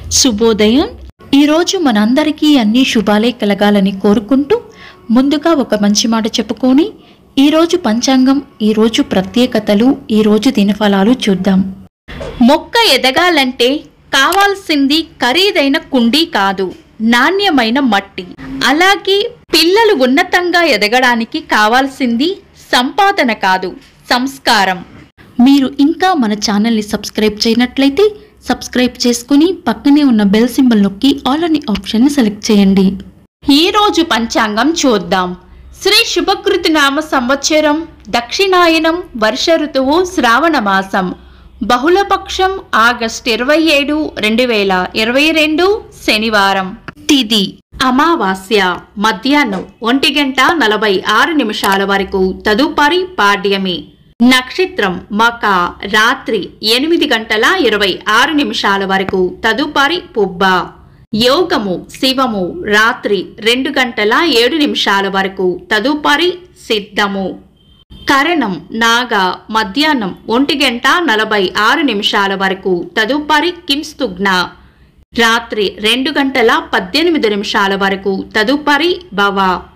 శుభోదయం ఈరోజు మనందరికీ అన్ని శుభాలే కలగాలని కోరుకుంటూ ముందుగా ఒక మంచి మాట చెప్పుకొని ఈరోజు పంచాంగం ఈరోజు ప్రత్యేకతలు ఈరోజు దినఫలాలు చూద్దాం మొక్క ఎదగాలంటే కావాల్సింది ఖరీదైన కుండీ కాదు నాణ్యమైన మట్టి అలాగే పిల్లలు ఉన్నతంగా ఎదగడానికి కావాల్సింది సంపాదన కాదు సంస్కారం మీరు ఇంకా మన ఛానల్ని సబ్స్క్రైబ్ చేయనట్లయితే సబ్స్క్రైబ్ చేసుకుని పక్కనే ఉన్న బెల్ సింబల్ నొక్కి ఆల్ అనే ఆప్షన్ని సెలెక్ట్ చేయండి ఈ రోజు పంచాంగం చూద్దాం శ్రీ శుభకృతి నామ సంవత్సరం దక్షిణాయనం వర్ష ఋతువు శ్రావణ మాసం బహుళపక్షం ఆగస్ట్ ఇరవై ఏడు రెండు వేల ఇరవై రెండు శనివారం తిది అమావాస్య మధ్యాహ్నం ఒంటి గంట నలభై ఆరు నిమిషాల వరకు తదుపరి పాడ్యమి నక్షత్రం మక రాత్రి ఎనిమిది గంటల ఇరవై ఆరు నిమిషాల వరకు తదుపరి పుబ్బ యోగము శివము రాత్రి రెండు గంటల ఏడు నిమిషాల వరకు తదుపరి సిద్ధము కరణం నాగ మధ్యాహ్నం ఒంటి గంట నలభై ఆరు నిమిషాల వరకు తదుపరి కింస్తుగ్న రాత్రి రెండు గంటల పద్దెనిమిది నిమిషాల వరకు తదుపరి భవ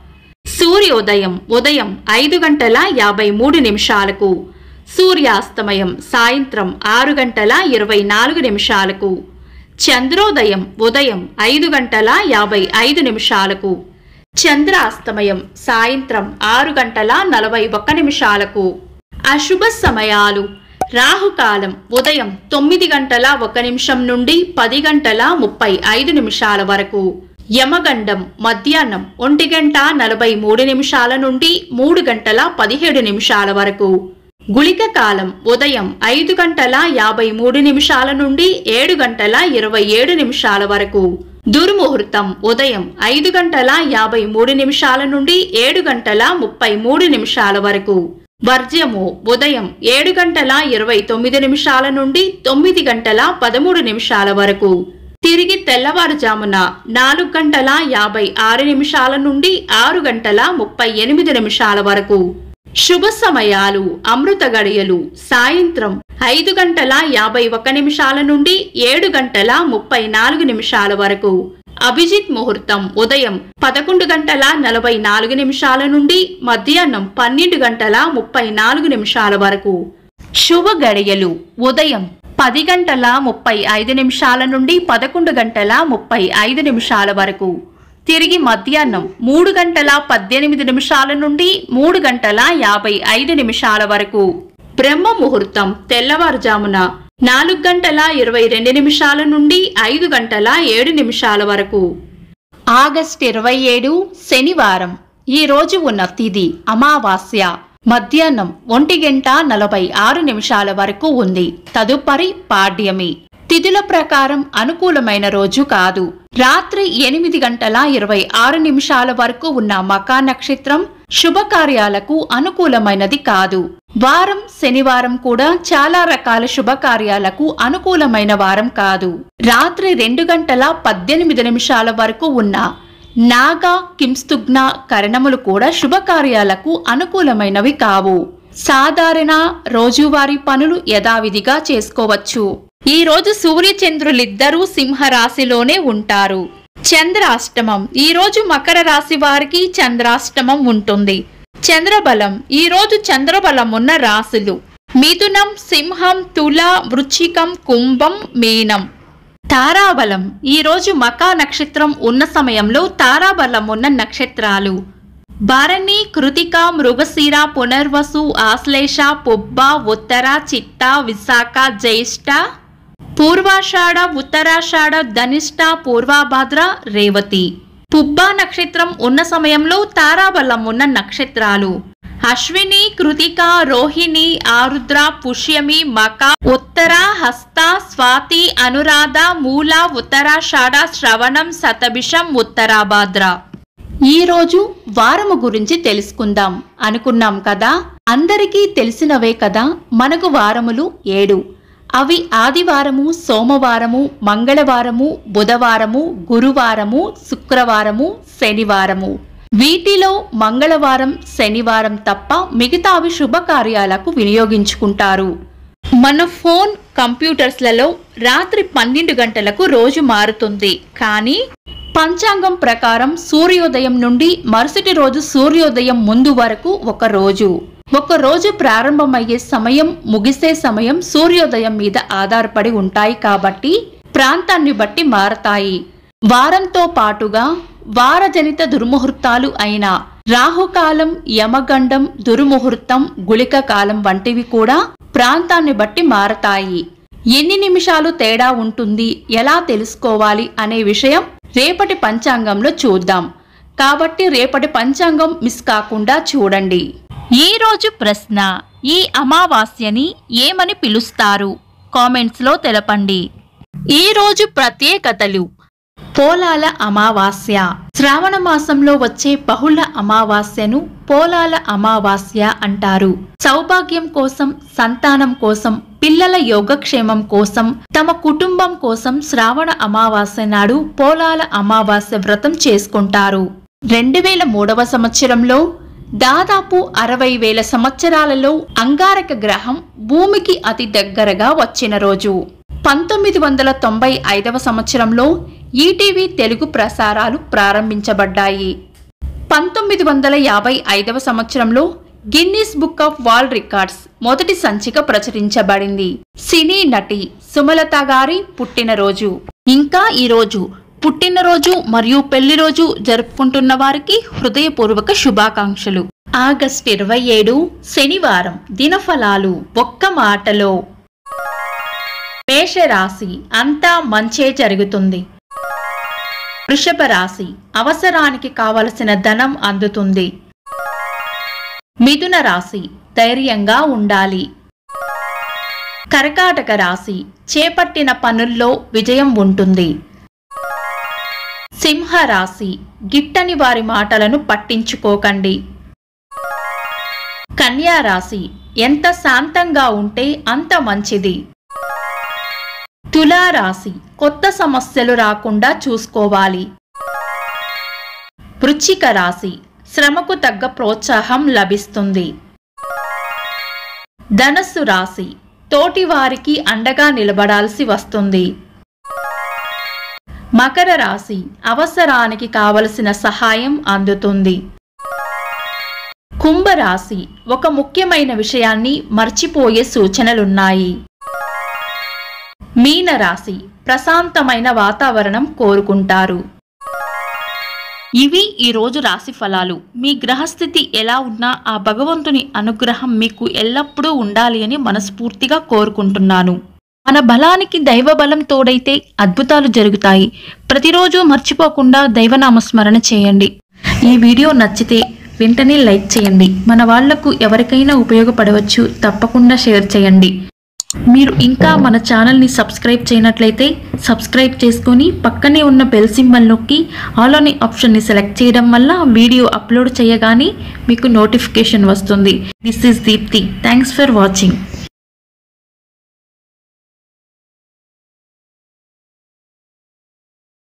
సూర్యోదయం ఉదయం ఐదు గంటల యాభై మూడు నిమిషాలకు సూర్యాస్తమయం సాయంత్రం ఆరు గంటల ఇరవై నాలుగు నిమిషాలకు చంద్రోదయం ఉదయం ఐదు గంటల యాభై ఐదు నిమిషాలకు చంద్రాస్తమయం సాయంత్రం ఆరు గంటల నలభై ఒక్క నిమిషాలకు అశుభ సమయాలు రాహుకాలం ఉదయం తొమ్మిది గంటల ఒక నిమిషం నుండి పది గంటల ముప్పై ఐదు నిమిషాల వరకు యమగండం మధ్యాహ్నం ఒంటి గంట నలభై మూడు నిమిషాల నుండి మూడు గంటల పదిహేడు నిమిషాల వరకు గుళిక కాలం ఉదయం ఐదు గంటల యాభై మూడు నిమిషాల నుండి ఏడు గంటల ఇరవై ఏడు నిమిషాల వరకు దుర్ముహూర్తం ఉదయం ఐదు గంటల యాభై మూడు నిమిషాల నుండి ఏడు గంటల ముప్పై మూడు నిమిషాల వరకు వర్జ్యము ఉదయం ఏడు గంటల ఇరవై తొమ్మిది నిమిషాల నుండి తొమ్మిది గంటల పదమూడు నిమిషాల వరకు తిరిగి తెల్లవారుజామున నాలుగు గంటల యాభై ఆరు నిమిషాల నుండి ఆరు గంటల ముప్పై ఎనిమిది నిమిషాల వరకు శుభ సమయాలు అమృత గడియలు సాయంత్రం ఐదు గంటల యాభై ఒక్క నిమిషాల నుండి ఏడు గంటల ముప్పై నాలుగు నిమిషాల వరకు అభిజిత్ ముహూర్తం ఉదయం పదకొండు గంటల నలభై నాలుగు నిమిషాల నుండి మధ్యాహ్నం పన్నెండు గంటల ముప్పై నాలుగు నిమిషాల వరకు శుభ గడియలు ఉదయం పది గంటల ముప్పై ఐదు నిమిషాల నుండి పదకొండు గంటల ముప్పై ఐదు నిమిషాల వరకు తిరిగి మధ్యాహ్నం మూడు గంటల పద్దెనిమిది నిమిషాల నుండి మూడు గంటల యాభై ఐదు నిమిషాల వరకు బ్రహ్మ ముహూర్తం తెల్లవారుజామున నాలుగు గంటల ఇరవై రెండు నిమిషాల నుండి ఐదు గంటల ఏడు నిమిషాల వరకు ఆగస్ట్ ఇరవై ఏడు శనివారం ఈ రోజు ఉన్న తిథి అమావాస్య మధ్యాహ్నం ఒంటి గంట నలభై ఆరు నిమిషాల వరకు ఉంది తదుపరి పాడ్యమి తిథుల ప్రకారం అనుకూలమైన రోజు కాదు రాత్రి ఎనిమిది గంటల ఇరవై ఆరు నిమిషాల వరకు ఉన్న మకా నక్షత్రం శుభకార్యాలకు అనుకూలమైనది కాదు వారం శనివారం కూడా చాలా రకాల శుభకార్యాలకు అనుకూలమైన వారం కాదు రాత్రి రెండు గంటల పద్దెనిమిది నిమిషాల వరకు ఉన్న నాగా కింస్తుగ్న కరణములు కూడా శుభకార్యాలకు అనుకూలమైనవి కావు సాధారణ రోజువారీ పనులు యథావిధిగా చేసుకోవచ్చు ఈ రోజు సూర్యచంద్రులిద్దరూ సింహరాశిలోనే ఉంటారు చంద్రాష్టమం ఈ రోజు మకర రాశి వారికి చంద్రాష్టమం ఉంటుంది చంద్రబలం ఈ రోజు చంద్రబలం ఉన్న రాశులు మిథునం సింహం తుల వృచ్చికం కుంభం మీనం తారాబలం ఈ రోజు మకా నక్షత్రం ఉన్న సమయంలో తారాబలం ఉన్న నక్షత్రాలు భరణి కృతిక మృగశిర పునర్వసు ఆశ్లేష పుబ్బ ఉత్తర చిత్త విశాఖ జ్యేష్ఠ పూర్వాషాఢ ఉత్తరాషాఢ ధనిష్ట పూర్వాభాద్ర రేవతి పుబ్బ నక్షత్రం ఉన్న సమయంలో తారాబలం ఉన్న నక్షత్రాలు అశ్విని కృతిక రోహిణి ఆరుద్ర పుష్యమి మక ఉత్తర హస్త స్వాతి అనురాధ మూల ఉత్తరాషాఢ శ్రవణం శతభిషం ఉత్తరాభాద్ర ఈ రోజు వారము గురించి తెలుసుకుందాం అనుకున్నాం కదా అందరికీ తెలిసినవే కదా మనకు వారములు ఏడు అవి ఆదివారము సోమవారము మంగళవారము బుధవారము గురువారము శుక్రవారము శనివారము వీటిలో మంగళవారం శనివారం తప్ప మిగతావి శుభకార్యాలకు వినియోగించుకుంటారు మన ఫోన్ కంప్యూటర్స్లలో రాత్రి పన్నెండు గంటలకు రోజు మారుతుంది కానీ పంచాంగం ప్రకారం సూర్యోదయం నుండి మరుసటి రోజు సూర్యోదయం ముందు వరకు ఒక రోజు ఒక రోజు ప్రారంభమయ్యే సమయం ముగిసే సమయం సూర్యోదయం మీద ఆధారపడి ఉంటాయి కాబట్టి ప్రాంతాన్ని బట్టి మారతాయి వారంతో పాటుగా వారజనిత దుర్ముహూర్తాలు అయిన రాహుకాలం యమగండం దుర్ముహూర్తం గుళిక కాలం వంటివి కూడా ప్రాంతాన్ని బట్టి మారతాయి ఎన్ని నిమిషాలు తేడా ఉంటుంది ఎలా తెలుసుకోవాలి అనే విషయం రేపటి పంచాంగంలో చూద్దాం కాబట్టి రేపటి పంచాంగం మిస్ కాకుండా చూడండి ఈ రోజు ప్రశ్న ఈ అమావాస్యని ఏమని పిలుస్తారు కామెంట్స్లో తెలపండి ఈ రోజు ప్రత్యేకతలు పోలాల అమావాస్య శ్రావణ మాసంలో వచ్చే బహుళ అమావాస్యను పోలాల అమావాస్య అంటారు సౌభాగ్యం కోసం సంతానం కోసం పిల్లల యోగక్షేమం కోసం తమ కుటుంబం కోసం శ్రావణ అమావాస్య నాడు పోలాల అమావాస్య వ్రతం చేసుకుంటారు రెండు వేల మూడవ సంవత్సరంలో దాదాపు అరవై వేల సంవత్సరాలలో అంగారక గ్రహం భూమికి అతి దగ్గరగా వచ్చిన రోజు పంతొమ్మిది వందల తొంభై ఐదవ సంవత్సరంలో ఈటీవీ తెలుగు ప్రసారాలు ప్రారంభించబడ్డాయి పంతొమ్మిది వందల యాభై ఐదవ సంవత్సరంలో Guinness book of world records మొదటి సంచిక ప్రచురించబడింది సినీ నటి సుమలత గారి పుట్టినరోజు ఇంకా ఈ రోజు పుట్టినరోజు మరియు పెళ్లి రోజు జరుపుకుంటున్న వారికి హృదయపూర్వక శుభాకాంక్షలు ఆగస్ట్ ఇరవై ఏడు శనివారం దినఫలాలు ఒక్క మాటలో మేషరాశి అంతా మంచే జరుగుతుంది వృషభ రాశి అవసరానికి కావలసిన ధనం అందుతుంది మిథున రాశి ధైర్యంగా ఉండాలి కర్కాటక రాశి చేపట్టిన పనుల్లో విజయం ఉంటుంది సింహ రాశి గిట్టని వారి మాటలను పట్టించుకోకండి కన్యా రాశి ఎంత శాంతంగా ఉంటే అంత మంచిది తులా రాశి కొత్త సమస్యలు రాకుండా చూసుకోవాలి వృశ్చిక రాశి శ్రమకు తగ్గ ప్రోత్సాహం లభిస్తుంది ధనస్సు రాశి తోటి వారికి అండగా నిలబడాల్సి వస్తుంది మకర రాశి అవసరానికి కావలసిన సహాయం అందుతుంది కుంభరాశి ఒక ముఖ్యమైన విషయాన్ని మర్చిపోయే సూచనలున్నాయి మీనరాశి ప్రశాంతమైన వాతావరణం కోరుకుంటారు ఇవి ఈ రోజు రాశి ఫలాలు మీ గ్రహస్థితి ఎలా ఉన్నా ఆ భగవంతుని అనుగ్రహం మీకు ఎల్లప్పుడూ ఉండాలి అని మనస్ఫూర్తిగా కోరుకుంటున్నాను మన బలానికి దైవ బలం తోడైతే అద్భుతాలు జరుగుతాయి ప్రతిరోజు మర్చిపోకుండా దైవనామస్మరణ చేయండి ఈ వీడియో నచ్చితే వెంటనే లైక్ చేయండి మన వాళ్లకు ఎవరికైనా ఉపయోగపడవచ్చు తప్పకుండా షేర్ చేయండి మీరు ఇంకా మన ఛానల్ని సబ్స్క్రైబ్ చేయనట్లయితే సబ్స్క్రైబ్ చేసుకొని పక్కనే ఉన్న బెల్ సింబల్ నొక్కి ఆల్ అనే ఆప్షన్ని సెలెక్ట్ చేయడం వల్ల వీడియో అప్లోడ్ చేయగానే మీకు నోటిఫికేషన్ వస్తుంది this is Deepti thanks for watching